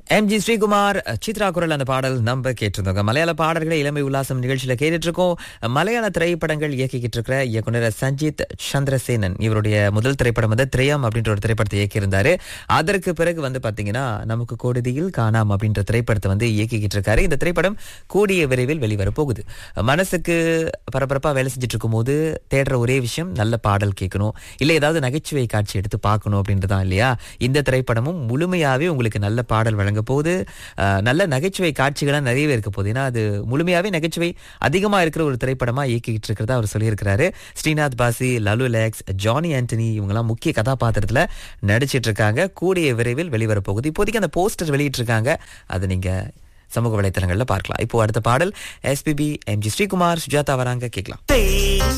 M G Sreekumar Chitra குரல் அந்த பாடல் நம்ம கேட்டிருந்தோங்க மலையாள பாடல்களை இளமை உல்லாசம் நிகழ்ச்சியில கேட்டுட்டு இருக்கோம் மலையாள திரைப்படங்கள் இயக்கிக்கிட்டு இருக்கிற இயக்குனர் சஞ்சித் சந்திரசேனன் இவருடைய முதல் திரைப்படம் வந்து திரையம் அப்படின்ற ஒரு திரைப்படத்தை இயக்கியிருந்தாரு அதற்கு பிறகு வந்து பாத்தீங்கன்னா நமக்கு கோடதியில் காணாம் அப்படின்ற திரைப்படத்தை வந்து இயக்கிக்கிட்டு இருக்காரு இந்த திரைப்படம் கூடிய விரைவில் வெளிவர போகுது மனசுக்கு பரபரப்பா வேலை செஞ்சுட்டு இருக்கும்போது தேடுற ஒரே விஷயம் நல்ல பாடல் கேட்கணும் இல்ல ஏதாவது நகைச்சுவை காட்சி எடுத்து பார்க்கணும் அப்படின்றதான் இல்லையா இந்த திரைப்படமும் முழுமையாவே உங்களுக்கு நல்ல பாடல் வழங்க போகுது அஹ், நல்ல நகைச்சுவை காட்சிகளாக நிறையவே இருக்க போகுது ஏன்னா அது முழுமையாவே நகைச்சுவை அதிகமா இருக்கிற ஒரு திரைப்படமா இயக்கிக்கிட்டு இருக்கிறதா அவர் சொல்லியிருக்கிறாரு ஸ்ரீநாத் பாசி லலு லேக்ஸ் ஜானி ஆண்டனி இவங்கெல்லாம் முக்கிய கதாபாத்திரத்துல நடிச்சிட்டு இருக்காங்க கூடிய விரைவில் வெளிவர போகுது இப்போதைக்கு அந்த போஸ்டர் வெளியிட்டு இருக்காங்க அதை நீங்க சமூக வலைத்தளங்கள்ல பார்க்கலாம் இப்போ அடுத்த பாடல் எஸ்பிபி எம்ஜி ஸ்ரீகுமார் சுஜாதா வராங்க கேட்கலாம் தேன்